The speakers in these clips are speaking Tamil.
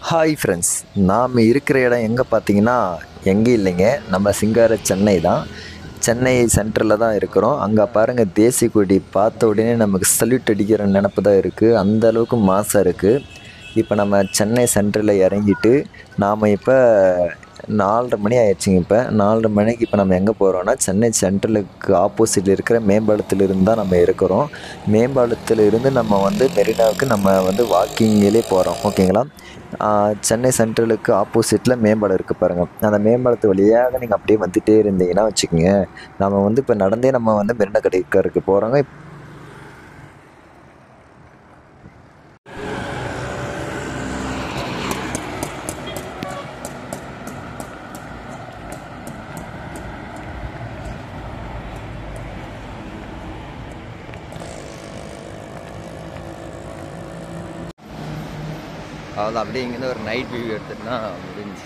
ஹாய் ஃப்ரெண்ட்ஸ் நாம் இருக்கிற இடம் எங்கே பார்த்தீங்கன்னா எங்கே இல்லைங்க நம்ம சிங்கார சென்னை தான் சென்னை சென்டரில் தான் இருக்கிறோம் அங்கே பாருங்கள் தேசிய கொடி பார்த்த உடனே நமக்கு சல்யூட் அடிக்கிற நினப்பு தான் இருக்குது அந்த அளவுக்கு மாசாக இருக்குது இப்போ நம்ம சென்னை சென்டரில் இறங்கிட்டு நாம் இப்போ நாலரை மணி ஆயிடுச்சுங்க இப்போ நாலரை மணிக்கு இப்போ நம்ம எங்கே போகிறோம்னா சென்னை சென்ட்ரலுக்கு ஆப்போசிட்டில் இருக்கிற மேம்பாலத்தில் இருந்து தான் நம்ம இருக்கிறோம் மேம்பாலத்தில் இருந்து நம்ம வந்து மெரினாவுக்கு நம்ம வந்து வாக்கிங்கிலே போகிறோம் ஓகேங்களா ஆஹ் சென்னை சென்ட்ரலுக்கு ஆப்போசிட்டில் மேம்பாலம் இருக்குது பாருங்கள் அந்த மேம்பாலத்து வழியாக நீங்கள் அப்படியே வந்துகிட்டே இருந்தீங்கன்னா வச்சுக்கோங்க நம்ம வந்து இப்போ நடந்தே நம்ம வந்து மெரினா கடைக்கருக்கு போகிறோங்க அவ்வளோ அப்படியே இங்கேருந்து ஒரு நைட் வியூ எடுத்துட்டுனா முடிஞ்சு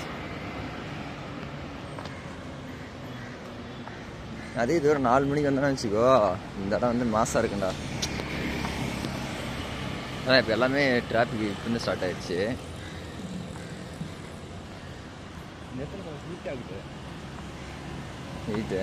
அதே இது ஒரு நாலு மணிக்கு வந்தோம்னு வச்சுக்கோ இந்த இடம் வந்து மாசாக இருக்குண்டா ஆனால் இப்போ எல்லாமே டிராஃபிக் இப்போ ஸ்டார்ட் ஆயிடுச்சு இது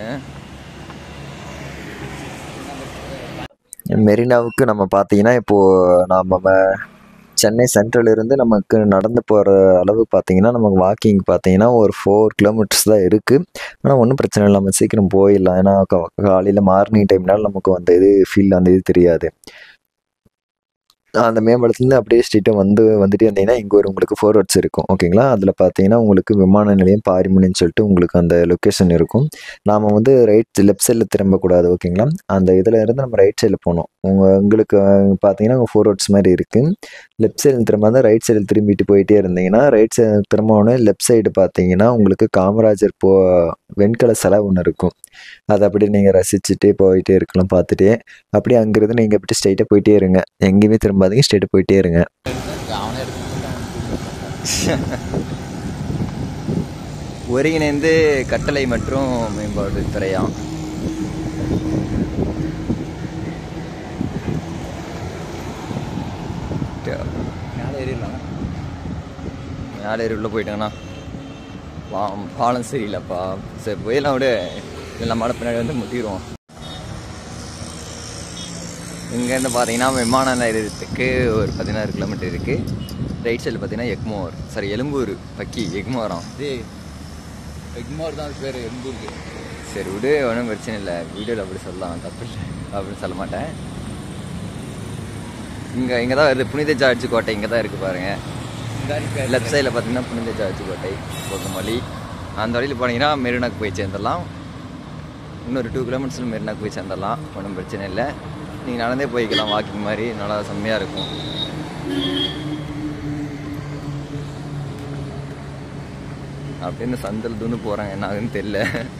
மெரினாவுக்கு நம்ம பார்த்தீங்கன்னா இப்போது நம்ம சென்னை சென்ட்ரல் இருந்து நமக்கு நடந்து போகிற அளவு பார்த்தீங்கன்னா நமக்கு வாக்கிங் பார்த்தீங்கன்னா ஒரு ஃபோர் கிலோமீட்டர்ஸ் தான் இருக்குது ஆனால் ஒன்றும் பிரச்சனை இல்லை நம்ம சீக்கிரம் போயிடலாம் ஏன்னா காலையில் மார்னிங் டைம்னால நமக்கு அந்த இது ஃபீல் அந்த இது தெரியாது அந்த மேம்பாலத்துலேருந்து அப்படியே ஸ்ட்ரீட்டாக வந்து வந்துட்டே இருந்தீங்கன்னா இங்கே ஒரு உங்களுக்கு ஃபோர்வர்ட்ஸ் இருக்கும் ஓகேங்களா அதில் பார்த்தீங்கன்னா உங்களுக்கு விமான நிலையம் பாரிமுனின்னு சொல்லிட்டு உங்களுக்கு அந்த லொக்கேஷன் இருக்கும் நாம் வந்து ரைட் லெஃப்ட் சைடில் திரும்பக்கூடாது ஓகேங்களா அந்த இதில் இருந்து நம்ம ரைட் சைடில் போகணும் உங்கள் உங்களுக்கு பார்த்தீங்கன்னா உங்கள் ஃபோர்வர்ட்ஸ் மாதிரி இருக்குது லெஃப்ட் சைடில் திரும்ப தான் ரைட் சைடில் திரும்பிட்டு போயிட்டே இருந்தீங்கன்னா ரைட் சைடு திரும்பவுடனே லெஃப்ட் சைடு பார்த்தீங்கன்னா உங்களுக்கு காமராஜர் போ வெண்கல சிலை ஒன்று இருக்கும் அதை அப்படியே நீங்கள் ரசிச்சுட்டே போயிட்டே இருக்கலாம் பார்த்துட்டே அப்படியே அங்கேருந்து நீங்கள் அப்படி ஸ்ட்ரைட்டாக போயிட்டே இருங்க எங்கேயுமே திரும்பாதீங்க ஸ்ட்ரைட்டாக போயிட்டே இருங்க ஒருங்கிணைந்து கட்டளை மற்றும் மேம்பாடு துறையாம் மேலே ஏறிடலாம் மேலே ஏறி உள்ளே போயிட்டாங்கண்ணா பா பாலம் சரியில்லைப்பா சரி போயிடலாம் விடு இல்லை மழை பின்னாடி வந்து முட்டிடுவோம் இங்கேருந்து பார்த்தீங்கன்னா விமான நிலையத்துக்கு ஒரு பதினாறு கிலோமீட்டர் இருக்குது ரைட் சைடில் பார்த்தீங்கன்னா எக்மோர் சாரி எலும்பூர் பக்கி எக்மோரம் இது எக்மோர் தான் பேர் எம்பூருக்கு சரி விடு ஒன்றும் பிரச்சனை இல்லை வீடியோவில் அப்படி சொல்லலாம் தப்பு இல்லை அப்படின்னு சொல்ல மாட்டேன் இங்கே இங்கே தான் வருது புனித ஜார்ஜ் கோட்டை இங்கே தான் இருக்குது பாருங்கள் லெஃப்ட் சைடில் பார்த்தீங்கன்னா புனித ஜார்ஜ் கோட்டை போகும் வழி அந்த வழியில் போனீங்கன்னா மெரினாக்கு போய் சேர்ந்துடலாம் இன்னொரு டூ கிலோமீட்டர்ஸில் மெரினாக்கு போய் சேர்ந்துடலாம் ஒன்றும் பிரச்சனை இல்லை நீங்கள் நடந்தே போய்க்கலாம் வாக்கிங் மாதிரி நல்லா செம்மையாக இருக்கும் அப்படின்னு சந்தில் தூண்டு போகிறாங்க என்ன ஆகுதுன்னு தெரியல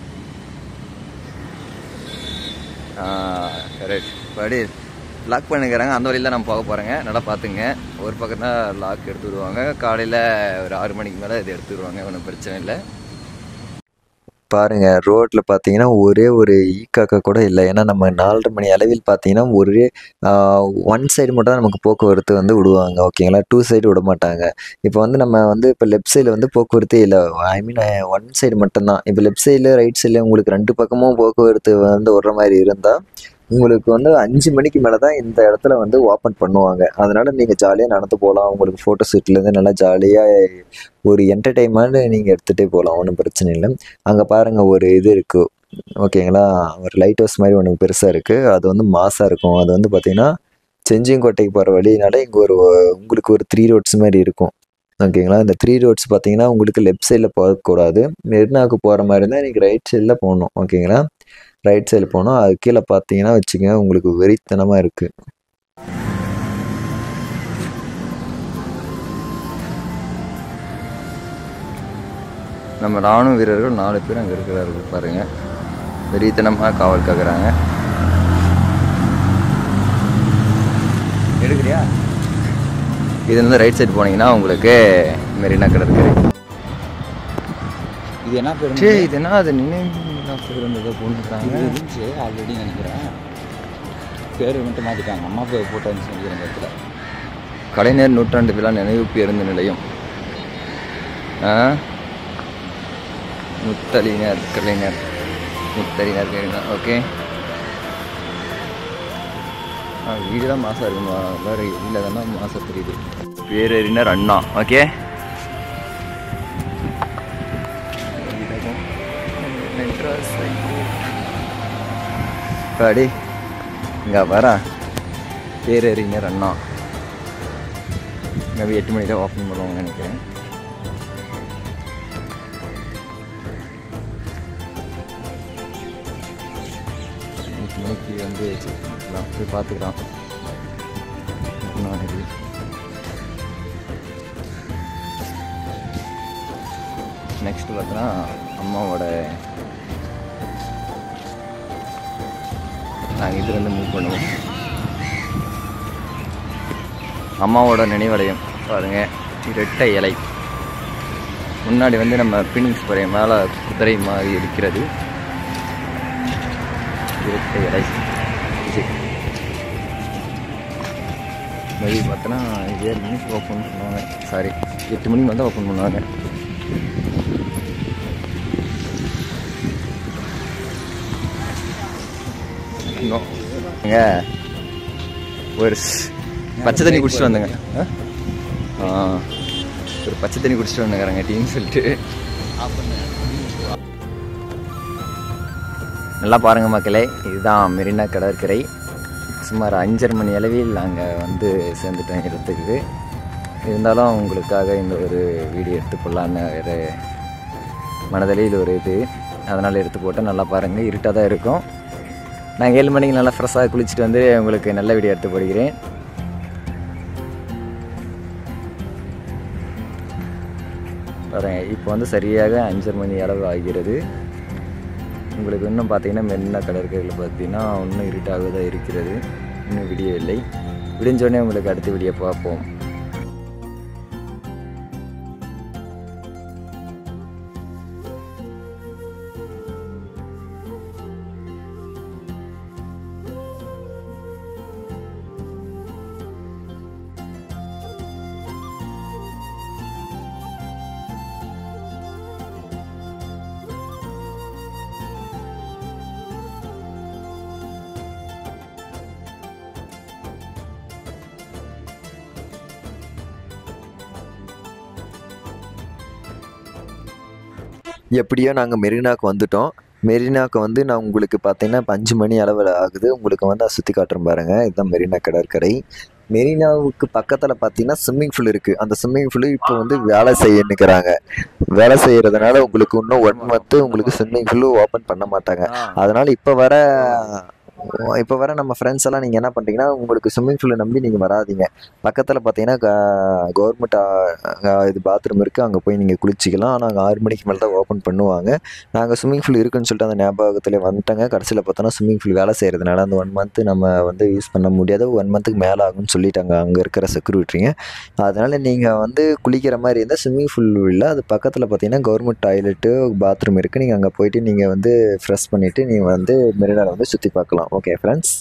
கரெக்ட் படி லாக் பண்ணுங்கிறாங்க அந்த வழியில் நம்ம போக போகிறேங்க நல்லா பார்த்துங்க ஒரு பக்கம் தான் லாக் எடுத்து விடுவாங்க காலையில் ஒரு ஆறு மணிக்கு மேலே இது எடுத்து விடுவாங்க ஒன்றும் பிரச்சனை இல்லை பாருங்க ரோட்டில் பார்த்தீங்கன்னா ஒரே ஒரு ஈ காக்கா கூட இல்லை ஏன்னா நம்ம நாலரை மணி அளவில் பார்த்தீங்கன்னா ஒரே ஒன் சைடு மட்டும் தான் நமக்கு போக்குவரத்து வந்து விடுவாங்க ஓகேங்களா டூ சைடு விட மாட்டாங்க இப்போ வந்து நம்ம வந்து இப்போ லெஃப்ட் சைடில் வந்து போக்குவரத்தே இல்லை ஐ மீன் ஒன் சைடு மட்டும்தான் இப்போ லெஃப்ட் சைடில் ரைட் சைடில் உங்களுக்கு ரெண்டு பக்கமும் போக்குவரத்து வந்து விடுற மாதிரி இருந்தால் உங்களுக்கு வந்து அஞ்சு மணிக்கு மேலே தான் இந்த இடத்துல வந்து ஓப்பன் பண்ணுவாங்க அதனால் நீங்கள் ஜாலியாக நடந்து போகலாம் உங்களுக்கு ஃபோட்டோ ஷூட்லேருந்து நல்லா ஜாலியாக ஒரு என்டர்டெயின்மெண்ட் நீங்கள் எடுத்துகிட்டே போகலாம் ஒன்றும் பிரச்சனை இல்லை அங்கே பாருங்கள் ஒரு இது இருக்குது ஓகேங்களா ஒரு லைட் ஹவுஸ் மாதிரி ஒன்று பெருசாக இருக்குது அது வந்து மாசாக இருக்கும் அது வந்து பார்த்திங்கன்னா செஞ்சியங்கோட்டைக்கு போகிற வழினால இங்கே ஒரு உங்களுக்கு ஒரு த்ரீ ரோட்ஸ் மாதிரி இருக்கும் ஓகேங்களா இந்த த்ரீ ரோட்ஸ் பார்த்தீங்கன்னா உங்களுக்கு லெஃப்ட் சைடில் போகக்கூடாது மெரினாவுக்கு போகிற மாதிரி இருந்தால் நீங்கள் ரைட் சைடில் போகணும் ஓகேங்களா ரைட் சைடில் போகணும் அது கீழே பார்த்தீங்கன்னா வச்சுங்க உங்களுக்கு வெறித்தனமாக இருக்குது நம்ம ராணுவ வீரர்கள் நாலு பேர் அங்கே இருக்கிறார்கள் பாருங்க வெறித்தனமாக காவல் காக்குறாங்க எடுக்கிறியா இதுலேருந்து ரைட் சைடு போனீங்கன்னா உங்களுக்கு மெரினா கடற்கரை இது என்ன பேர் சே இது என்ன அது நினைவு இருந்ததை போட்டுருக்காங்க இது இருந்துச்சு ஆல்ரெடி நினைக்கிறேன் பேர் மட்டும் மாற்றிட்டாங்க அம்மா பேர் போட்டு இருந்துச்சு நினைக்கிறேன் இந்த இடத்துல கலைஞர் நூற்றாண்டு விழா நினைவு பேருந்து நிலையம் ஆ முத்தலினர் கலைஞர் முத்தலினர் கலைஞர் ஓகே ஆ வீடு தான் மாதம் இருக்குமா வேறு இல்லை தானே மாதம் தெரியுது பேரறிஞர் அண்ணா ஓகே பாடி இங்கே வரா பேரறிஞர் அண்ணா மேபி எட்டு மணிக்கு தான் ஓப்பன் பண்ணுவாங்கன்னு நினைக்கிறேன் எட்டு மணிக்கு வந்து check பண்ணிக்கலாம் போய் பார்த்துக்கலாம் நாளைக்கு நெக்ஸ்ட் பார்த்தோன்னா அம்மாவோட நாங்கள் இதுலேருந்து மூவ் பண்ணுவோம் அம்மாவோட நினைவடையம் பாருங்க இரட்டை இலை முன்னாடி வந்து நம்ம பினிங்ஸ் போகிற மேலே குதிரை மாதிரி இருக்கிறது இரட்டை இலை இது மதியம் பார்த்தோன்னா ஏழு மணிக்கு ஓப்பன் பண்ணுவாங்க சாரி எட்டு மணிக்கு வந்து ஓப்பன் பண்ணுவாங்க இன்னும் ஏங்க ஒரு ஸ்- பச்சை தண்ணி குடிச்சிட்டு வந்தேங்க ஆ? ஆ ஒரு பச்சை தண்ணி குடிச்சிட்டு வந்துக்கிறேங்க டீன்னு சொல்லிட்டு நல்லா பாருங்க மக்களே இதுதான் மெரினா கடற்கரை சுமார் அஞ்சரை மணி அளவில் நாங்கள் வந்து சேர்ந்துட்டோம் இடத்துக்கு இருந்தாலும் உங்களுக்காக இந்த ஒரு வீடியோ எடுத்து போடலான்னு ஒரு மனதளியில் ஒரு இது அதனால் எடுத்து போட்டால் நல்லா பாருங்கள் இருட்டாக தான் இருக்கும் நான் ஏழு மணிக்கு நல்லா ஃப்ரெஷ்ஷாக குளிச்சுட்டு வந்து உங்களுக்கு நல்ல வீடியோ எடுத்து போடுகிறேன் பாருங்க இப்போ வந்து சரியாக அஞ்சரை மணி அளவு ஆகிறது உங்களுக்கு இன்னும் பார்த்தீங்கன்னா மெரினா கடற்கரையில் பார்த்தீங்கன்னா இன்னும் இருட்டாக தான் இருக்கிறது இன்னும் விடியவில்லை விடிஞ்சோடனே உங்களுக்கு அடுத்த வீடியோ பார்ப்போம் எப்படியோ நாங்கள் மெரினாக்கு வந்துட்டோம் மெரினாக்கு வந்து நான் உங்களுக்கு பார்த்தீங்கன்னா இப்போ அஞ்சு மணி அளவில் ஆகுது உங்களுக்கு வந்து அதை சுற்றி காட்டுறேன் பாருங்கள் இதுதான் மெரினா கடற்கரை மெரினாவுக்கு பக்கத்தில் பார்த்தீங்கன்னா ஸ்விம்மிங் பூல் இருக்குது அந்த ஸ்விம்மிங் பூல் இப்போ வந்து வேலை செய்ய நிற்கிறாங்க வேலை செய்கிறதுனால உங்களுக்கு இன்னும் ஒன் மந்த்து உங்களுக்கு ஸ்விம்மிங் பூல் ஓப்பன் பண்ண மாட்டாங்க அதனால் இப்போ வர இப்போ வர நம்ம ஃப்ரெண்ட்ஸ் எல்லாம் நீங்கள் என்ன பண்ணுறீங்கன்னா உங்களுக்கு ஸ்விம்மிங் பூலை நம்பி நீங்கள் வராதீங்க பக்கத்தில் பார்த்தீங்கன்னா கவர்மெண்ட் இது பாத்ரூம் இருக்குது அங்கே போய் நீங்கள் குளிச்சிக்கலாம் ஆனால் அங்கே ஆறு மணிக்கு மேலே தான் ஓப்பன் பண்ணுவாங்க நாங்கள் ஸ்விம்மிங் பூல் இருக்குன்னு சொல்லிட்டு அந்த ஞாபகத்தில் வந்துட்டோங்க கடைசியில் பார்த்தோன்னா ஸ்விம்மிங் பூல் வேலை செய்கிறதுனால அந்த ஒன் மந்த்து நம்ம வந்து யூஸ் பண்ண முடியாது ஒன் மந்த்துக்கு மேலே ஆகும்னு சொல்லிட்டாங்க அங்கே இருக்கிற செக்யூரிட்டிங்க அதனால் நீங்கள் வந்து குளிக்கிற மாதிரி இருந்தால் ஸ்விம்மிங் பூல் இல்லை அது பக்கத்தில் பார்த்தீங்கன்னா கவர்மெண்ட் டாய்லெட்டு பாத்ரூம் இருக்குது நீங்கள் அங்கே போயிட்டு நீங்கள் வந்து ஃப்ரெஷ் பண்ணிவிட்டு நீங்கள் வந்து மெரினாவில் வந்து சுற்றி பார்க்கலாம் ஓகே ஃப்ரெண்ட்ஸ்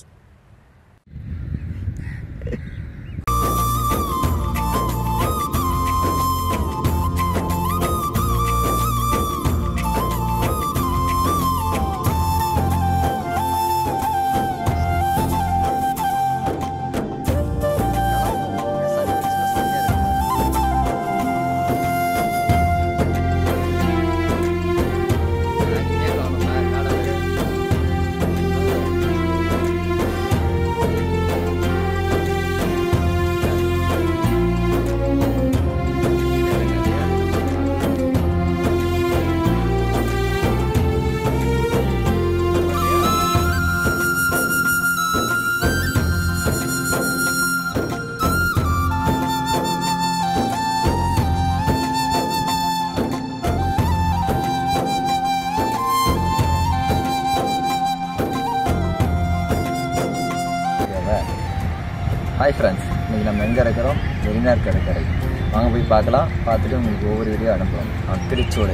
ஹாய் ஃப்ரெண்ட்ஸ் இன்னைக்கு நம்ம எங்கே இருக்கிறோம் மெரினார் கடற்கரை வாங்க போய் பார்க்கலாம் பார்த்துட்டு உங்களுக்கு ஒவ்வொரு வீடியோ அனுப்புகிறோம் திருச்சோலை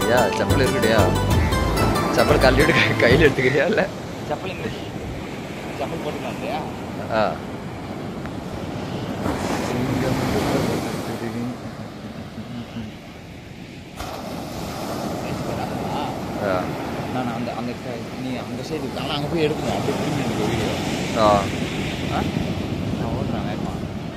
யா செப்பல் இருக்குடியா செப்பல் கல்லிட்டு கையில் எடுத்துக்கிறியா இல்லை செப்பல் இங்கிலீஷ் செப்பல் போட்டுக்கலாம் இல்லையா ஆ ஆ நான் அந்த அந்த க- நீ அந்த சைடு ஆனால் அங்கே போய் எடுக்கணும் அப்படியே திரும்பி எனக்கு வீடியோ ஆ ஆ நான் ஓடுறேன் வேகமா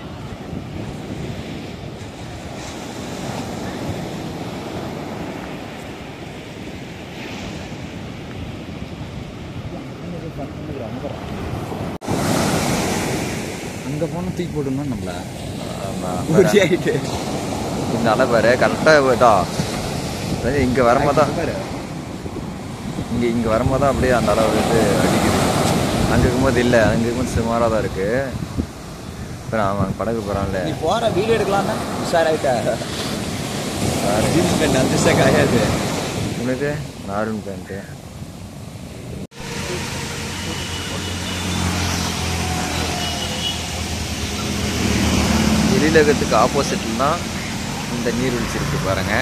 அங்கே போனால் தூக்கி போடணும் நம்மள ஆமாம் உறுதி ஆகிட்டு இந்த அலை பாரு கரெக்டாக இதா அதாவது இங்கே வரும்போது தான் இங்கே இங்கே வரும்போது தான் அப்படியே அந்த அளவு இது அடிக்குது அங்கே இருக்கும்போது இல்லை அங்கே இருக்கும்போது சுமாராக தான் இருக்குது இப்போ அவன் படகு போகிறான்ல நீ போகிற வீடியோ எடுக்கலாம்னா உஷாராயிட்டா ஜீன்ஸ் பேண்ட் அந்த காயாது உனக்கு நார்மல் பேண்ட்டு எழிலகத்துக்கு ஆப்போசிட்டில் தான் இந்த நீர்வீழ்ச்சி இருக்கு பாருங்க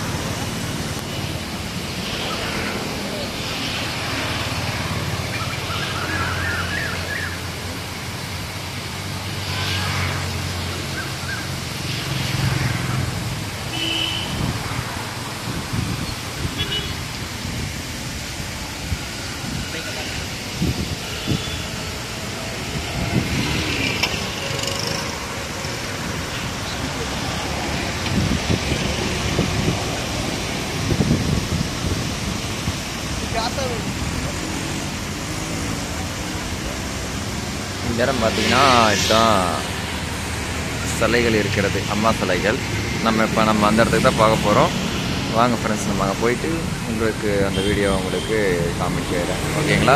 இந்த இடம் பார்த்தீங்கன்னா இதுதான் சிலைகள் இருக்கிறது அம்மா சிலைகள் நம்ம இப்போ நம்ம அந்த இடத்துக்கு தான் பார்க்க போகிறோம் வாங்க ஃப்ரெண்ட்ஸ் நம்ம அங்கே போயிட்டு உங்களுக்கு அந்த வீடியோ உங்களுக்கு காமிக்கிறேன் ஓகேங்களா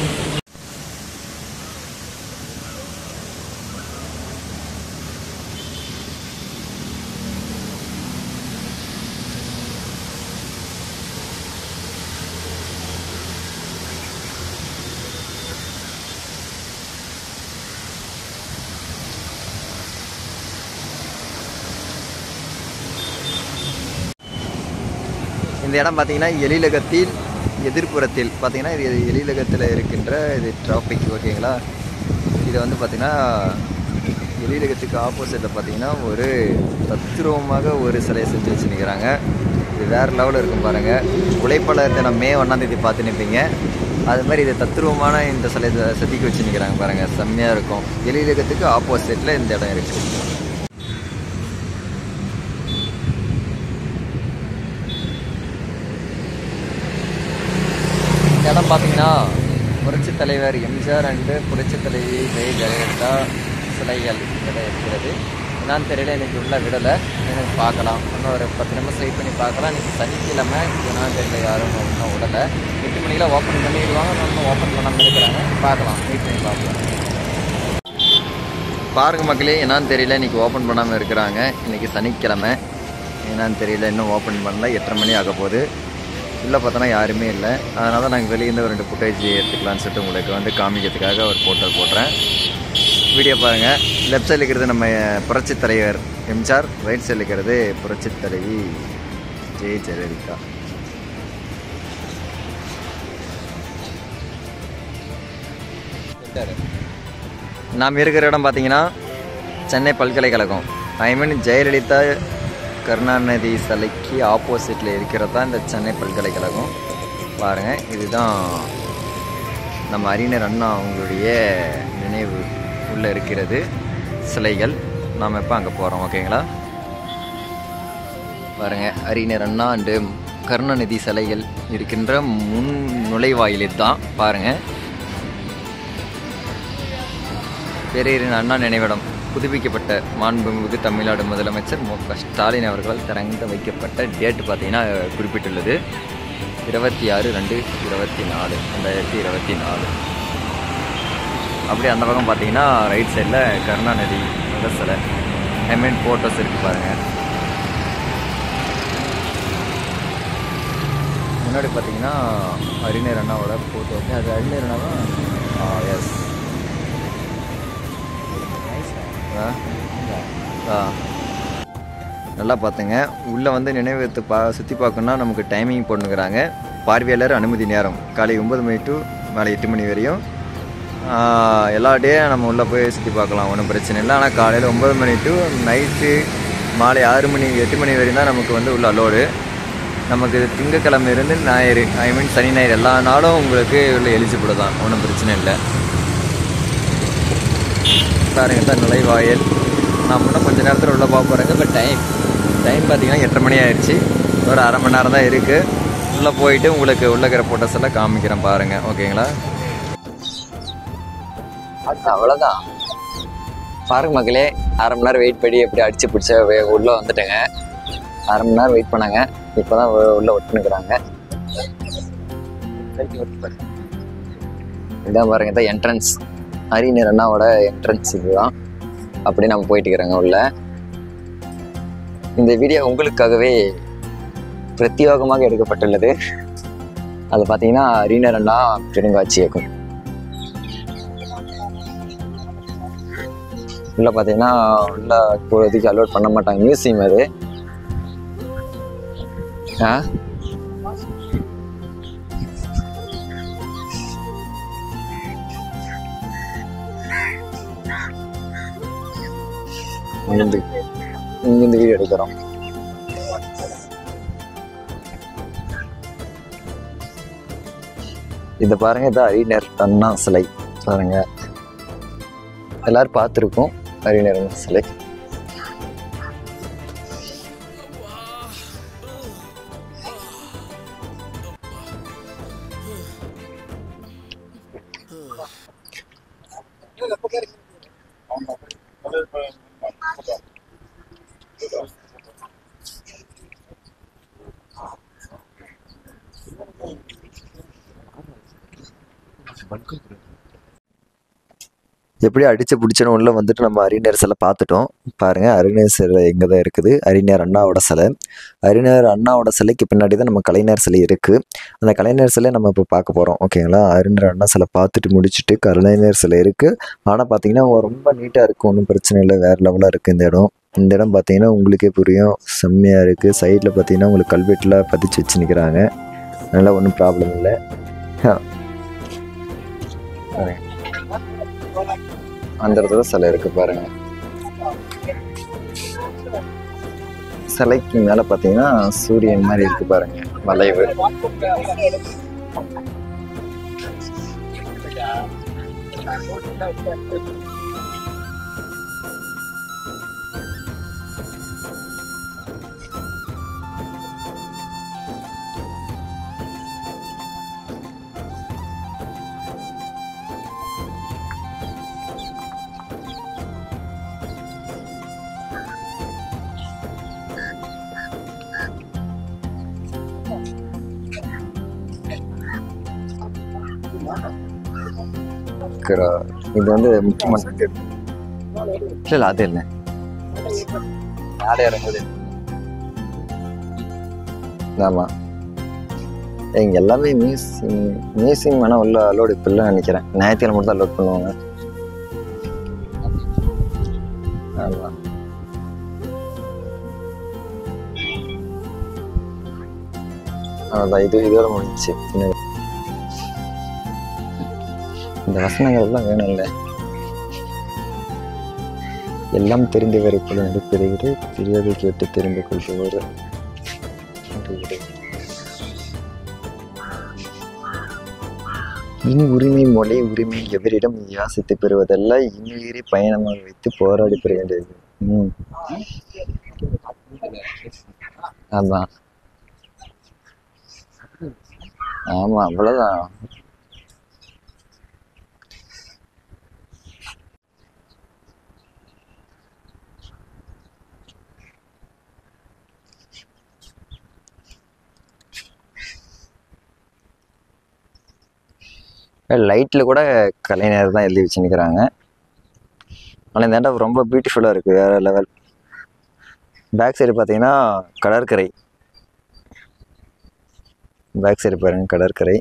இந்த இடம் பார்த்தீங்கன்னா எழிலகத்தில் எதிர்ப்புறத்தில் பார்த்தீங்கன்னா இது எழிலகத்தில் இருக்கின்ற இது டிராஃபிக் ஓகேங்களா இது வந்து பார்த்தீங்கன்னா எழிலகத்துக்கு ஆப்போசிட்டில் பார்த்தீங்கன்னா ஒரு தத்ரூபமாக ஒரு சிலையை செஞ்சு வச்சுருக்கிறாங்க இது வேறு லெவலில் இருக்கும் பாருங்கள் உழைப்பாளர் தினம் மே ஒன்றாந்தேதி பார்த்து நிற்பீங்க அது மாதிரி இது தத்ரூபமான இந்த சிலையை செதுக்கி வச்சு நிற்கிறாங்க பாருங்கள் செம்மையாக இருக்கும் எழிலகத்துக்கு ஆப்போசிட்டில் இந்த இடம் இருக்குது இந்த இடம் பார்த்தீங்கன்னா புரட்சித் தலைவர் எம்ஜிஆர் அண்டு புரட்சித் தலைவி ஜெய ஜெயலலிதா சிலைகள் இடம் இருக்கிறது என்னன்னு தெரியல எனக்கு உள்ள விடலை எனக்கு பார்க்கலாம் இன்னும் ஒரு பத்து நிமிஷம் வெயிட் பண்ணி பார்க்கலாம் இன்னைக்கு சனிக்கிழமை என்னன்னு தெரியல யாரும் இன்னும் விடலை எட்டு மணிக்கெல்லாம் ஓப்பன் பண்ணிடுவாங்க இன்னும் ஓப்பன் பண்ணாமல் இருக்கிறாங்க பார்க்கலாம் வெயிட் பண்ணி பார்க்கலாம் பாருங்க மக்களே என்னன்னு தெரியல இன்னைக்கு ஓப்பன் பண்ணாமல் இருக்கிறாங்க இன்னைக்கு சனிக்கிழமை என்னன்னு தெரியல இன்னும் ஓப்பன் பண்ணல எட்டரை மணி ஆக போகுது உள்ளே பார்த்தோன்னா யாருமே இல்லை அதனால தான் நாங்கள் வெளியேருந்து ஒரு ரெண்டு ஃபுட்டேஜ் எடுத்துக்கலாம்னு சொல்லிட்டு உங்களுக்கு வந்து காமிக்கிறதுக்காக ஒரு போட்டோ போடுறேன் வீடியோ பாருங்கள் லெஃப்ட் சைடில் இருக்கிறது நம்ம புரட்சித் தலைவர் எம்ஜிஆர் ரைட் சைடில் இருக்கிறது புரட்சித் தலைவி ஜெய ஜெயலலிதா நாம் இருக்கிற இடம் பார்த்தீங்கன்னா சென்னை பல்கலைக்கழகம் ஐ மீன் ஜெயலலிதா கருணாநிதி சிலைக்கு ஆப்போசிட்டில் இருக்கிறது தான் இந்த சென்னை பல்கலைக்கழகம் பாருங்கள் இதுதான் நம்ம அறிஞர் அண்ணா அவங்களுடைய நினைவு உள்ளே இருக்கிறது சிலைகள் நாம் இப்போ அங்கே போகிறோம் ஓகேங்களா பாருங்கள் அறிஞர் அண்ணா அண்டு கருணாநிதி சிலைகள் இருக்கின்ற முன் நுழைவாயிலே தான் பாருங்கள் பெரியரின் அண்ணா நினைவிடம் புதுப்பிக்கப்பட்ட மாண்புமிகு தமிழ்நாடு முதலமைச்சர் மு க ஸ்டாலின் அவர்களால் திறந்து வைக்கப்பட்ட டேட் பார்த்தீங்கன்னா குறிப்பிட்டுள்ளது இருபத்தி ஆறு ரெண்டு இருபத்தி நாலு ரெண்டாயிரத்தி இருபத்தி நாலு அப்படியே அந்த பக்கம் பார்த்தீங்கன்னா ரைட் சைடில் கருணாநிதி முதல் சிலை ஐ மீன் ஃபோட்டோஸ் இருக்குது பாருங்கள் முன்னாடி பார்த்தீங்கன்னா அறிஞர் அண்ணாவோட ஃபோட்டோ அது அறிஞர் அண்ணாவா எஸ் ஆ ஆ நல்லா பார்த்துங்க உள்ளே வந்து நினைவகத்தை பா சுற்றி பார்க்கணுன்னா நமக்கு டைமிங் போட்டுக்கிறாங்க பார்வையாளர் அனுமதி நேரம் காலை ஒம்பது மணி டு மாலை எட்டு மணி வரையும் ஆஹ், எல்லா டே நம்ம உள்ளே போய் சுற்றி பார்க்கலாம் ஒன்றும் பிரச்சனை இல்லை ஆனால் காலையில் ஒம்பது மணி டு நைட்டு மாலை ஆறு மணி எட்டு மணி வரையும் தான் நமக்கு வந்து உள்ள அலோடு நமக்கு திங்கக்கிழமை இருந்து ஞாயிறு ஐ மீன் சனி ஞாயிறு எல்லா நாளும் உங்களுக்கு உள்ள எலிஜிபிள் தான் ஒன்றும் பிரச்சனை இல்லை பாருங்க தான் நுழைவாயல் நான் இன்னும் கொஞ்ச நேரத்தில் உள்ள போக போகிறேங்க இப்போ டைம் டைம் பார்த்தீங்கன்னா எட்டரை மணி ஆயிடுச்சு ஒரு அரை மணி நேரம் தான் இருக்குது உள்ளே போயிட்டு உங்களுக்கு உள்ள இருக்கிற ஃபோட்டோஸ் எல்லாம் காமிக்கிறேன் பாருங்கள் ஓகேங்களா அவ்வளோதான் பாருங்க மக்களே அரை மணி நேரம் வெயிட் பண்ணி எப்படி அடிச்சு பிடிச்ச வே- உள்ள வந்துட்டேங்க அரை மணி நேரம் வெயிட் பண்ணாங்க இப்போ தான் உள்ள ஒட்டுனுக்குறாங்க இதான் பாருங்க இதான் என்ட்ரன்ஸ் அறிஞர் அண்ணாவோட என்ட்ரன்ஸ் இதுதான் அப்படி நம்ம போயிட்டு இருக்கிறோங்க உள்ள இந்த வீடியோ உங்களுக்காகவே பிரத்யேகமாக எடுக்கப்பட்டுள்ளது அது பார்த்தீங்கன்னா அறிஞர் அண்ணா பெருங்காட்சி இயக்கம் உள்ள பார்த்தீங்கன்னா உள்ள இப்போதைக்கு அலோட் பண்ண மாட்டாங்க மியூசியம் அது ஆ இங்கிருந்து இங்கிருந்து வீடியோ எடுக்கிறோம் இதை பாருங்க இது அறிஞர் அண்ணா சிலை பாருங்க எல்லாரும் பார்த்துருக்கோம் அறிஞர் அண்ணா சிலை எப்படி அடிச்சு பிடிச்சனு உள்ள வந்துட்டு நம்ம அறிஞர் சிலை பார்த்துட்டோம் பாருங்க அறிஞர் சிலை எங்கே தான் இருக்குது அறிஞர் அண்ணாவோட சிலை அறிஞர் அண்ணாவோட சிலைக்கு பின்னாடி தான் நம்ம கலைஞர் சிலை இருக்கு அந்த கலைஞர் சிலை நம்ம இப்போ பார்க்க போகிறோம் ஓகேங்களா அறிஞர் அண்ணா சிலை பார்த்துட்டு முடிச்சுட்டு கலைஞர் சிலை இருக்கு ஆனால் பார்த்தீங்கன்னா ரொம்ப நீட்டாக இருக்கு ஒன்றும் பிரச்சனை இல்லை வேற லெவலாக இருக்கு இந்த இடம் இந்த இடம் பார்த்தீங்கன்னா உங்களுக்கே புரியும் செம்மையாக இருக்குது சைடில் பார்த்தீங்கன்னா உங்களுக்கு கல்வெட்டில் பதிச்சு வச்சு நிற்கிறாங்க அதனால் ஒன்றும் ப்ராப்ளம் இல்லை அந்த இடத்துல சிலை இருக்கு பாருங்க சிலைக்கு மேல பாத்தீங்கன்னா சூரியன் மாதிரி இருக்கு பாருங்க வளைவு இருக்கிற- இது வந்து முக்கியமான இல்ல இல்ல அது இல்லை யாரை இறங்குது ஆமா இங்க எல்லாமே மியூசியம் மியூசியம் வேணா உள்ள அலோட் இப்போ இல்லை நினைக்கிறேன் ஞாயிற்றுக்கிழமை மட்டும் தான் அலோட் பண்ணுவாங்க ஆமா அதான் இது இதோட முடிஞ்சுச்சு இன்னும் இந்த வசனங்கள் எல்லாம் வேணும்ல எல்லாம் தெரிந்தவரை போல நடிப்பதை தெரியாதை கேட்டு தெரிந்து கொள்பவர் அறிவுரை. இனி உரிமை மொழி உரிமை எவரிடம் யாசித்து பெறுவதல்ல இன்னுயிரை பயணமாக வைத்து போராடி பெற வேண்டியது ம் அதான் ஆமா அவ்வளவுதான் லைட்டில் கூட கலைஞர் தான் எழுதி வச்சு நிற்கிறாங்க ஆனால் இந்த இடம் ரொம்ப பியூட்டிஃபுல்லாக இருக்குது வேறு லெவல் பேக் சைடு பார்த்தீங்கன்னா கடற்கரை பேக் சைடு பாருங்க கடற்கரை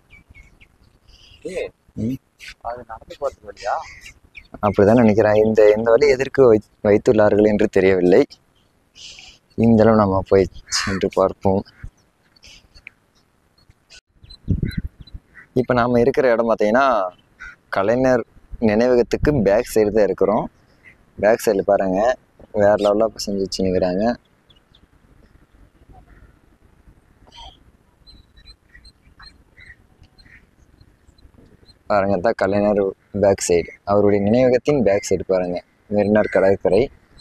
ம். அது நடந்து போறது வழியா அப்படிதான் நினைக்கிறேன் இந்த இந்த வழி எதற்கு வை வைத்துள்ளார்கள் என்று தெரியவில்லை இருந்தாலும் நம்ம போய் சென்று பார்ப்போம் இப்போ நாம் இருக்கிற இடம் பார்த்தீங்கன்னா கலைஞர் நினைவகத்துக்கு பேக் சைடு தான் இருக்கிறோம் பேக் சைடில் பாருங்கள் வேறு லெவலில் செஞ்சு வச்சுன்னுக்கிறாங்க பாருங்க தான் கலைஞர் பேக் சைடு அவருடைய நினைவகத்தின் பேக் சைடு பாருங்க மெரினார் கடற்கரை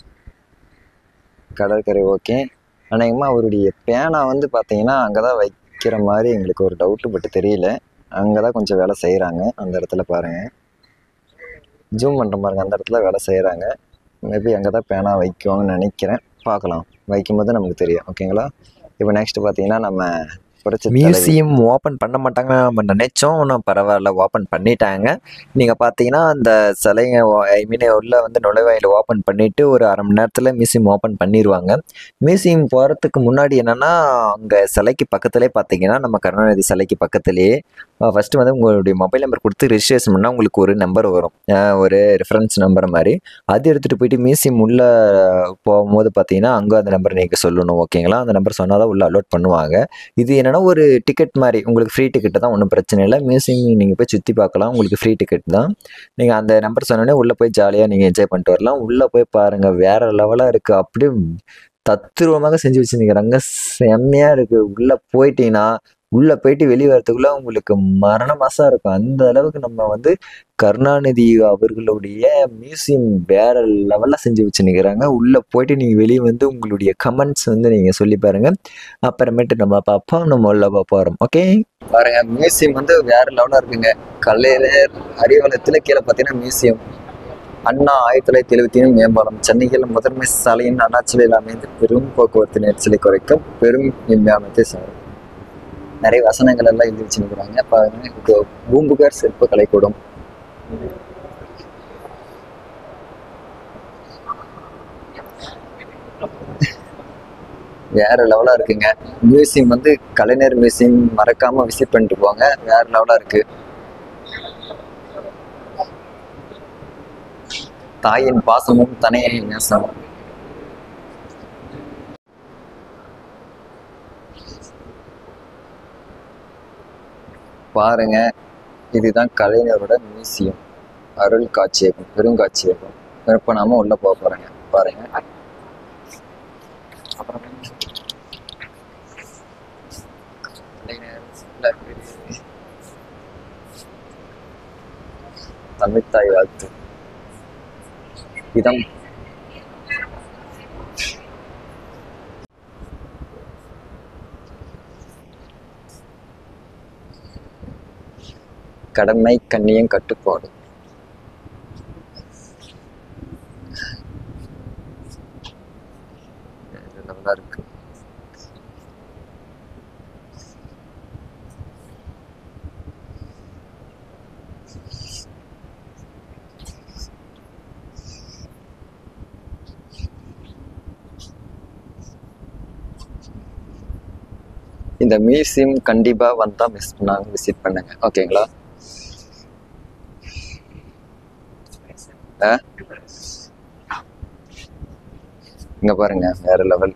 கடற்கரை ஓகே அநேகமாக அவருடைய பேனா வந்து பார்த்தீங்கன்னா அங்கே தான் வைக்கிற மாதிரி எங்களுக்கு ஒரு டவுட்டு பட் தெரியல அங்கே தான் கொஞ்சம் வேலை செய்கிறாங்க அந்த இடத்துல பாருங்கள் ஜூம் பண்ணுற பாருங்க அந்த இடத்துல வேலை செய்கிறாங்க மேபி அங்கே தான் பேனா வைக்குவாங்கன்னு நினைக்கிறேன் பார்க்கலாம் வைக்கும்போது நமக்கு தெரியும் ஓகேங்களா இப்போ நெக்ஸ்ட் பார்த்தீங்கன்னா நம்ம புரட்சி தலைவி- மியூசியம் ஓப்பன் பண்ண மாட்டாங்க நம்ம நினைச்சோம் ஆனால் பரவாயில்ல ஓப்பன் பண்ணிட்டாங்க நீங்கள் பார்த்தீங்கன்னா அந்த சிலைங்க ஐ மீன் உள்ள வந்து நுழைவாயில் ஓப்பன் பண்ணிட்டு ஒரு அரை மணி நேரத்தில் மியூசியம் ஓப்பன் பண்ணிடுவாங்க மியூசியம் போகிறதுக்கு முன்னாடி என்னென்னா அங்கே சிலைக்கு பக்கத்துலேயே பார்த்தீங்கன்னா நம்ம கருணாநிதி சிலைக்கு பக்கத்துலேயே ஃபஸ்ட்டு வந்து உங்களுடைய மொபைல் நம்பர் கொடுத்து ரிஜிஸ்ட்ரேஷன் பண்ணால் உங்களுக்கு ஒரு நம்பர் வரும் அஹ் ஒரு ரெஃபரன்ஸ் நம்பர் மாதிரி அது எடுத்துகிட்டு போயிட்டு மியூசியம் உள்ளே போகும்போது பார்த்தீங்கன்னா அங்கே அந்த நம்பர் நீங்கள் சொல்லணும் ஓகேங்களா அந்த நம்பர் சொன்னால் தான் உள்ளே அலோட் பண்ணுவாங்க இது என்னன்னா ஒரு டிக்கெட் மாதிரி உங்களுக்கு ஃப்ரீ டிக்கெட் தான் ஒன்றும் பிரச்சனை இல்லை மியூசியம் நீங்கள் போய் சுற்றி பார்க்கலாம் உங்களுக்கு ஃப்ரீ டிக்கெட் தான் நீங்கள் அந்த நம்பர் சொன்னோடனே உள்ளே போய் ஜாலியாக நீங்கள் என்ஜாய் பண்ணிட்டு வரலாம் உள்ளே போய் பாருங்கள் வேற லெவலாக இருக்குது அப்படியே தத்துருவமாக செஞ்சு வச்சுருக்கிறாங்க செம்மையாக இருக்குது உள்ளே போயிட்டீங்கன்னா உள்ளே போயிட்டு வெளியே வரதுக்குள்ள உங்களுக்கு மரண மாசம் இருக்கும் அந்த அளவுக்கு நம்ம வந்து கருணாநிதி அவர்களுடைய மியூசியம் வேற லெவலில் செஞ்சு வச்சுருக்கிறாங்க உள்ளே போயிட்டு நீங்கள் வெளியே வந்து உங்களுடைய கமெண்ட்ஸ் வந்து நீங்கள் சொல்லி பாருங்க அப்புறமேட்டு நம்ம பார்ப்போம் நம்ம உள்ள போகிறோம் ஓகே பாருங்க மியூசியம் வந்து வேற லெவலாக இருக்குங்க கல்லையர் அறிவாலயத்தில் கீழே பார்த்தீங்கன்னா மியூசியம் அண்ணா ஆயிரத்தி தொள்ளாயிரத்தி எழுபத்தி ஏழு மேம்பாலம் சென்னையில் முதன்மை சாலையின் அண்ணாச்சிலையில் அமைந்து பெரும் போக்குவரத்து நெரிசலை குறைக்கும் பெரும் இம்பாமத்தை சாரும் நிறைய வசனங்கள் எல்லாம் எழுதி வச்சுருக்கிறாங்க பாருங்க இது பூம்புகார் சிற்ப கலைக்கூடம் வேற லெவலா இருக்குங்க மியூசியம் வந்து கலைஞர் மியூசியம் மறக்காம விசிட் பண்ணிட்டு போங்க வேற லெவலா இருக்கு தாயின் பாசமும் தனையின் நேசமும் பாருங்க இதுதான் கலைஞரோட மியூசியம் அருள் காட்சியகம் பெருங்காட்சியகம் இப்போ நாம உள்ள போக போறேங்க பாருங்க அப்புறம் கலைஞர் library. தமிழ்த்தாய் வாழ்த்து இதம் கடமை கண்ணியம் கட்டுப்பாடு இது நல்லா இருக்கு இந்த மியூசியம் கண்டிப்பா வந்தா மிஸ் பண்ணாங்க விசிட் பண்ணுங்க ஓகேங்களா ஆ? இங்க பாருங்க வேற லெவல்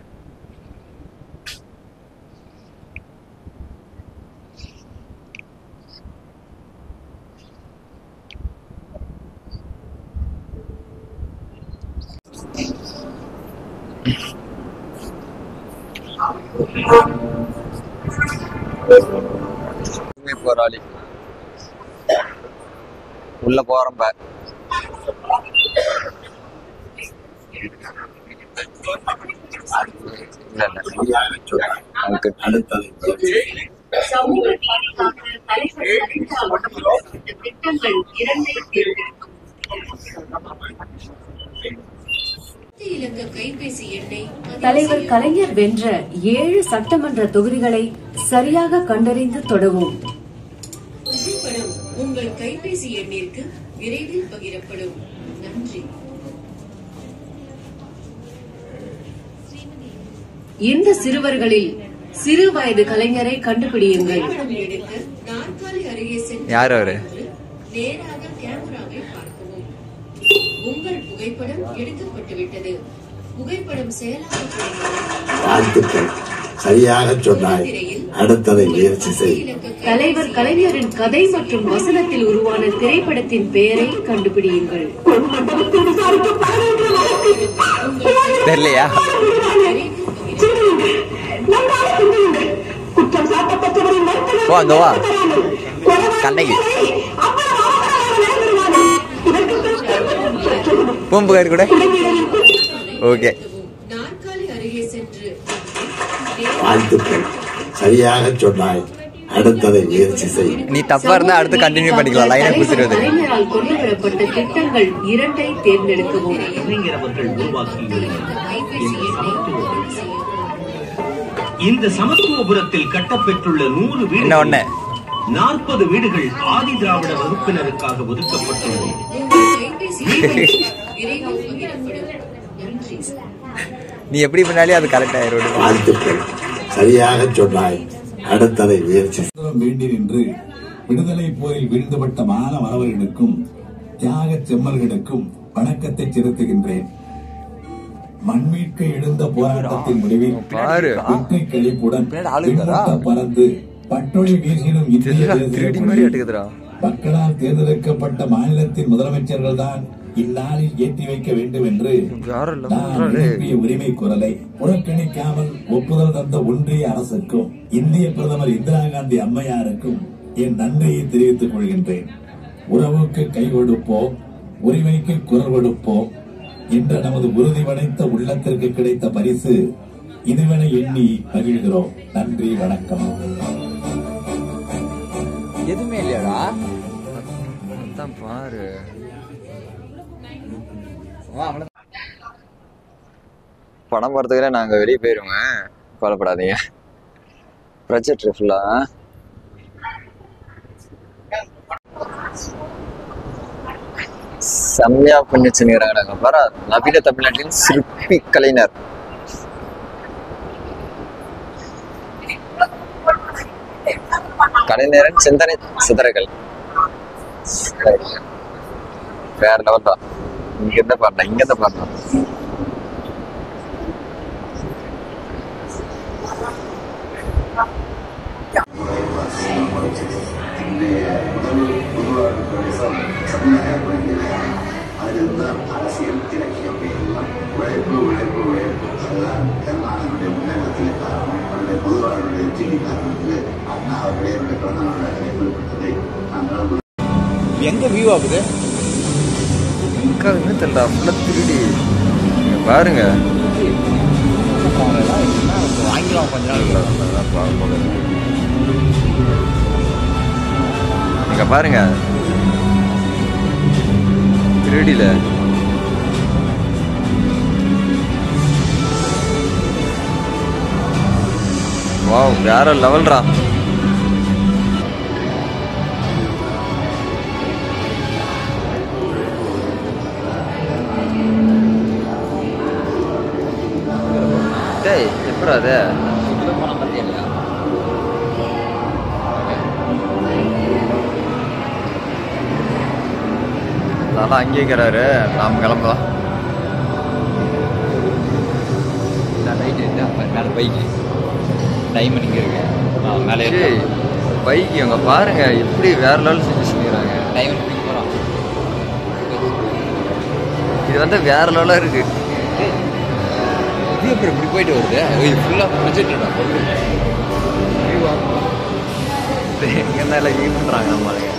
உண்மை போராளி உள்ள போறோம் பா இல்ல இல்ல அங்கிள் சமூக பாதுகாப்பு தலைவர் திட்டங்கள் இரண்டை தேர்ந்தெடுக்கும் இலக்க கைபேசி எண்ணை தலைவர் கலைஞர் வென்ற ஏழு சட்டமன்ற தொகுதிகளை சரியாக கண்டறிந்து தொடவும் புகைப்படம் உங்கள் கைபேசி எண்ணிற்கு விரைவில் பகிரப்படும் நன்றி இந்த சிறுவர்களில் சிறு வயது கலைஞரை கண்டுபிடியுங்கள் புகைப்படம் எடுக்க நாற்காலி அருகே சென்று யார் அவரு? நேராக கேமராவை பார்க்கவும் உங்கள் புகைப்படம் எடுக்கப்பட்டு விட்டது புகைப்படம் செயலாக்கப்படுகிறது வாழ்த்துக்கள் சரியாக சொன்னாய் அடுத்ததை முயற்சி செய் தலைவர் கலைஞரின் கதை மற்றும் வசனத்தில் உருவான திரைப்படத்தின் பெயரை கண்டுபிடியுங்கள் தெரியலையா ஓ அங்க வா கண்ணகி பூம்புகார் கூட ஓகே நாற்காலி அருகே சென்று வாழ்த்துக்கள் சரியாக சொன்னாய் அடுத்ததை முயற்சி செய் நீ தப்பா இருந்தா அடுத்து கண்டினியூ பண்ணிக்கலாம் லைனை தலைவர் குடுத்துருவது கலைஞரால் கொண்டு வரப்பட்ட திட்டங்கள் இரண்டை தேர்ந்தெடுக்கவும் இளைஞரவர்கள் உருவாக்கியுள்ள கைபேசி எண்ணை பதிவு செய்யவும் இந்த சமத்துவபுரத்தில் கட்டப்பெற்றுள்ள நூறு என்ன ஒண்ணு? வீடுகள் நாற்பது வீடுகள் ஆதி திராவிட வகுப்பினருக்காக ஒதுக்கப்பட்டுள்ளது உங்கள் கைபேசி எண்ணை விரைவில் பகிரப்படும் நன்றி நீ எப்படி பண்ணாலே அது கரெக்ட் ஆயிரும் வாழ்த்துக்கள் சரியாக சொன்னாய் அடுத்ததை முயற்சி செய். சுதந்திரம் வேண்டி நின்று விடுதலை போரில் வீழ்ந்துபட்ட மான மறவர்களுக்கும் தியாக செம்மல்களுக்கும் வணக்கத்தை செலுத்துகின்றேன் மண்மீட்க எழுந்த போராட்டத்தின் முடிவில் பாரு. வெற்றி கழிப்புடன் பின்னாடி ஆளுங்கடா. விண்முட்ட பறந்து பட்டொளி வீசிடும் இந்திய தேசிய திருடி கொடி மாதிரி எடுக்குதுடா மக்களால் தேர்ந்தெடுக்கப்பட்ட மாநிலத்தின் முதலமைச்சர்கள் தான் இந்நாளில் ஏற்றி வைக்க வேண்டும் என்று வேற level நான் டா டேய். எழுப்பிய உரிமை குரலை புறக்கணிக்காமல் ஒப்புதல் தந்த ஒன்றிய அரசுக்கும் இந்திய பிரதமர் இந்திரா காந்தி அம்மையாருக்கும் என் நன்றியை தெரிவித்துக் கொள்கின்றேன் உறவுக்கு கை கொடுப்போம் உரிமைக்கு குரல் கொடுப்போம் என்ற நமது உறுதி படைத்த உள்ளத்திற்கு கிடைத்த பரிசு இதுவென எண்ணி மகிழ்கிறோம் நன்றி வணக்கம் எதுவுமே இல்லையாடா அதான் பாரு படம் போகிறதுக்குள்ள நாங்கள் வெளியே போயிருவோங்க கவலைப்படாதீங்க ப்ராஜெக்ட் ஃபுல்லாக செம்மையா பண்ணி வச்சுருக்கிறாங்க நாங்கள் பாரு நவீன தமிழ்நாட்டின் சிற்பி கலைஞர் கலைஞரின் சிந்தனை சிதறகள் வேற லெவல் தான் இங்க இருந்து பாருங்க இங்க இருந்து பாருங்க எங்க வியூ ஆகுது அக்கா இன்னும் தெரியல ஃபுல்லாக திருடி இங்க பாருங்க வாங்கிடுவான் கொஞ்ச நாள் இங்க பாருங்க திருடில வாவ் வேற லெவல்ரா டேய் எப்படா அது பணம் பத்தி இல்லையா நல்லா அங்கேயே இருக்கிறாரு நாம் கிளம்பலாம் நான் ரைட் மேலே பைக்கு டைம் இங்கே இருக்கு நான் மேலே ஏய் பைக் இவங்க பாருங்க எப்படி வேற லெவல் செஞ்சு செய்யறாங்க டைம் இங்கே போகிறோம் இது வந்து வேற லெவலாக இருக்கு இது எப்படி இப்படி போயிட்டு வருது இது ஃபுல்லாக ப்ரொஜெக்டடா எங்க இருந்தாலும் வியூ பண்றாங்க நம்ம ஆளுங்க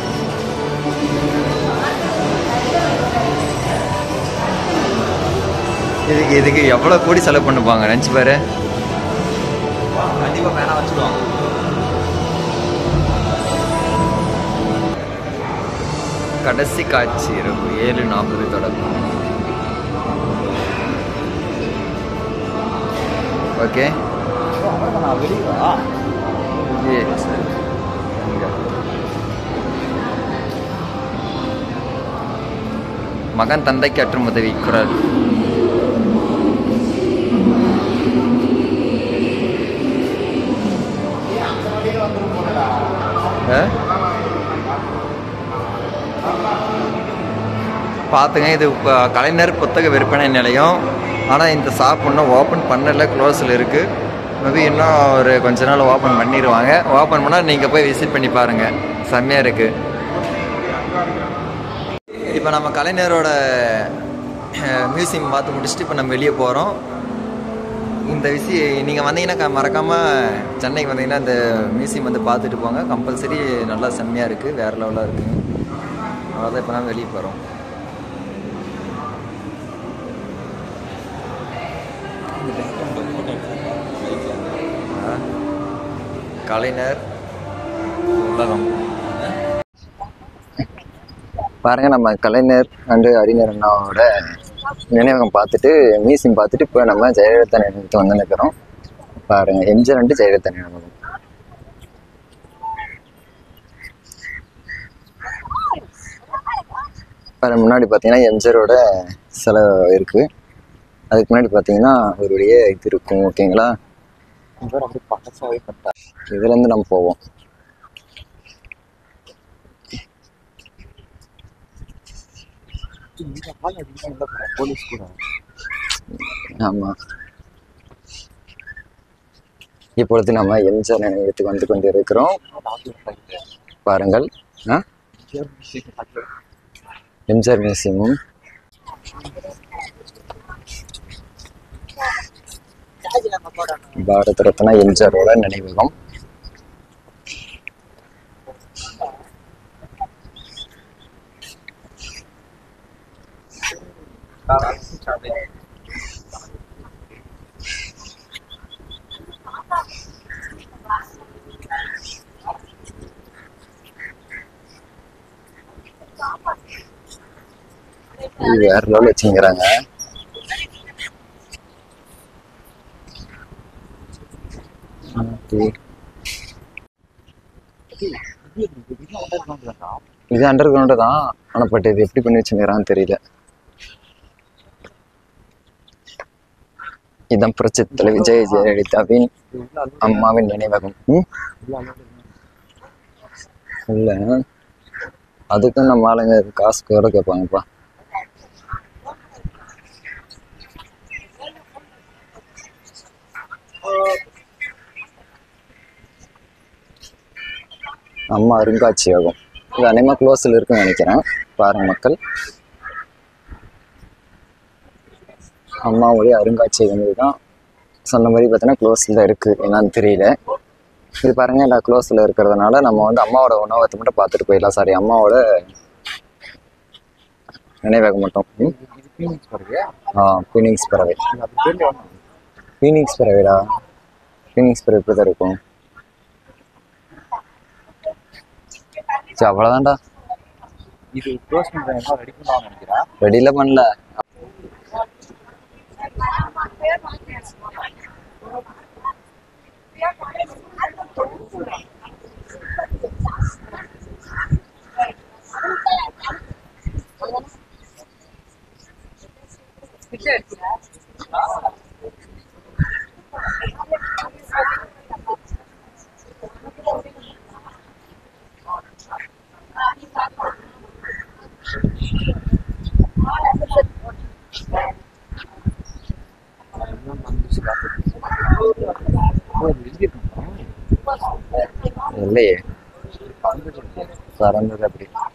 இதுக்கு இதுக்கு எவ்வளோ கோடி செலவு பண்ணுப்பாங்க நினச்சி பாரு கண்டிப்பாக பேனா வச்சுடுவாங்க கடைசி காட்சி இரவு ஏழு நாற்பது தொடக்கம் ஓகே நான் வெளியே வா ஏ சரி இங்க. மகன் தந்தைக்கு அற்றும் உதவி குரல் ஆ? பார்த்துங்க இது இப்போ கலைஞர் புத்தக விற்பனை நிலையம் ஆனால் இந்த ஷாப் இன்னும் ஓப்பன் பண்ணல க்ளோஸில் இருக்குது மேபி இன்னும் ஒரு கொஞ்ச நாள் ஓப்பன் பண்ணிடுவாங்க ஓப்பன் பண்ணால் நீங்கள் போய் விசிட் பண்ணி பாருங்கள் செம்மையாக இருக்குது இப்போ நம்ம கலைஞரோட மியூசியம் பார்த்து முடிச்சுட்டு இப்போ நம்ம வெளியே போகிறோம் இந்த விஷயம் நீங்கள் வந்தீங்கன்னா மறக்காமல் சென்னைக்கு வந்தீங்கன்னா இந்த மியூசியம் வந்து பார்த்துட்டு போங்க கம்பல்சரி நல்லா செம்மையாக இருக்குது வேறு லெவலாக இருக்குங்க அவ்வளோதான் இப்போ நான் வெளியே போகிறோம் கலைஞர் உலகம் பாருங்க நம்ம கலைஞர் அண்டு அறிஞர் அண்ணாவோட நினைவகம் பார்த்துட்டு மியூசியம் பார்த்துட்டு இப்போ நம்ம ஜெயலலிதா நினைவுக்கு வந்து நிற்கிறோம் பாருங்க எம்ஜிஆர் அண்டு ஜெயலலிதா நினைவகம் பாருங்க முன்னாடி பார்த்தீங்கன்னா எம்ஜிஆரோட சிலை இருக்கு அதுக்கு முன்னாடி பார்த்தீங்கன்னா அவருடைய இது இருக்கும் ஓகேங்களா இதுலேருந்து நம்ம போவோம் ஆமாம் இப்பொழுது நம்ம எம்ஜிஆர் நினைவகத்துக்கு வந்து கொண்டு இருக்கிறோம் பாருங்கள் ஆ எம்ஜிஆர் மியூசியமும் பாரத ரத்னா எம்ஜிஆரோட நினைவகம் இது வேற லெவல் வச்சுங்கிறாங்க இது அண்டர் கிரவுண்டு தான் ஆனால் பட் இது எப்படி பண்ணி வச்சுங்கிறான்னு தெரியல இதான் புரட்சி தலைவி ஜெய ஜெயலலிதாவின் அம்மாவின் நினைவகம் ம்? இல்ல அதுக்கும் நம்ம ஆளுங்க காசுக்கு வர கேட்பாங்கப்பா அம்மா அருங்காட்சியகம் இது அநேகமாக க்ளோஸில் இருக்குன்னு நினைக்கிறேன் பாருங்க மக்கள் அம்மாவுடைய அருங்காட்சியகம் இதுதான் சொன்ன மாதிரி பார்த்தீங்கன்னா க்ளோஸில் இருக்குது என்னன்னு தெரியல இது பாருங்க எல்லாம் க்ளோஸில் இருக்கிறதுனால நம்ம வந்து அம்மாவோட உணவகத்தை மட்டும் பார்த்துட்டு போயிடலாம் சாரி அம்மாவோட நினைவகம் மட்டும் ம்? ஆ பீனிங்ஸ் பறவை பீனிங்ஸ் பறவைடா பீனிங்ஸ் பறவை இப்படி தான் இருக்கும் சரி அவ்வளோதான்டா இது க்ளோஸ் பண்ணுறாங்க ரெடி பண்ணுவாங்க நினைக்கிறேன் ரெடியில் பண்ணல இல்லையே பறந்தது அப்படி